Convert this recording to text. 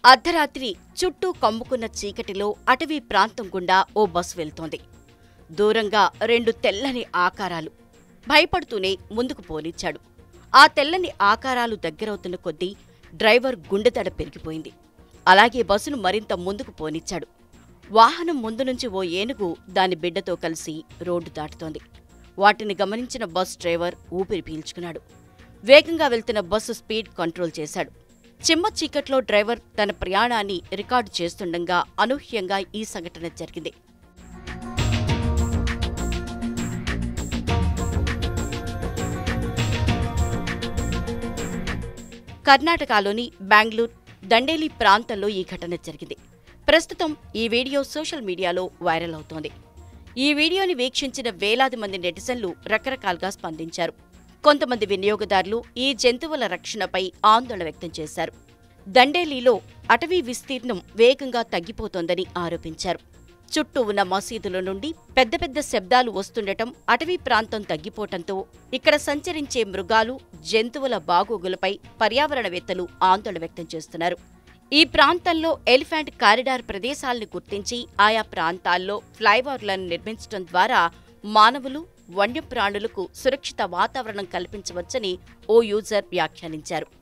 అర్ధరాత్రి చుట్టూ కమ్ముకున్న చీకటిలో అటవీ ప్రాంతం గుండా ఓ బస్సు వెళ్తోంది దూరంగా రెండు తెల్లని ఆకారాలు భయపడుతూనే ముందుకు పోనిచ్చాడు ఆ తెల్లని ఆకారాలు దగ్గరవుతున్న కొద్దీ డ్రైవర్ గుండెదడ పెరిగిపోయింది అలాగే బస్సును మరింత ముందుకు పోనిచ్చాడు వాహనం ముందు నుంచి ఓ ఏనుగు దాని బిడ్డతో కలిసి రోడ్డు దాటుతోంది వాటిని గమనించిన బస్ డ్రైవర్ ఊపిరి పీల్చుకున్నాడు వేగంగా వెళ్తున్న బస్సు స్పీడ్ కంట్రోల్ చేశాడు చిమ్మ చీకట్లో డ్రైవర్ తన ప్రయాణాన్ని రికార్డు చేస్తుండగా అనూహ్యంగా ఈ సంఘటన జరిగింది కర్ణాటకలోని బెంగళూరు దండేలి ప్రాంతంలో ఈ ఘటన జరిగింది ప్రస్తుతం ఈ వీడియో సోషల్ మీడియాలో వైరల్ అవుతోంది ఈ వీడియోని వీక్షించిన వేలాది మంది నెటిజన్లు రకరకాలుగా స్పందించారు కొంతమంది వినియోగదారులు ఈ జంతువుల రక్షణపై ఆందోళన వ్యక్తం చేశారు దండేలిలో అటవీ విస్తీర్ణం వేగంగా తగ్గిపోతోందని ఆరోపించారు చుట్టూ ఉన్న మసీదుల నుండి పెద్ద పెద్ద శబ్దాలు వస్తుండటం అటవీ ప్రాంతం తగ్గిపోవటంతో ఇక్కడ సంచరించే మృగాలు జంతువుల బాగోగులపై పర్యావరణవేత్తలు ఆందోళన వ్యక్తం చేస్తున్నారు ఈ ప్రాంతంలో ఎలిఫెంట్ కారిడార్ ప్రదేశాలను గుర్తించి ఆయా ప్రాంతాల్లో ఫ్లైఓవర్లను నిర్మించడం ద్వారా మానవులు వన్యప్రాణులకు సురక్షిత వాతావరణం కల్పించవచ్చని ఓ యూజర్ వ్యాఖ్యానించారు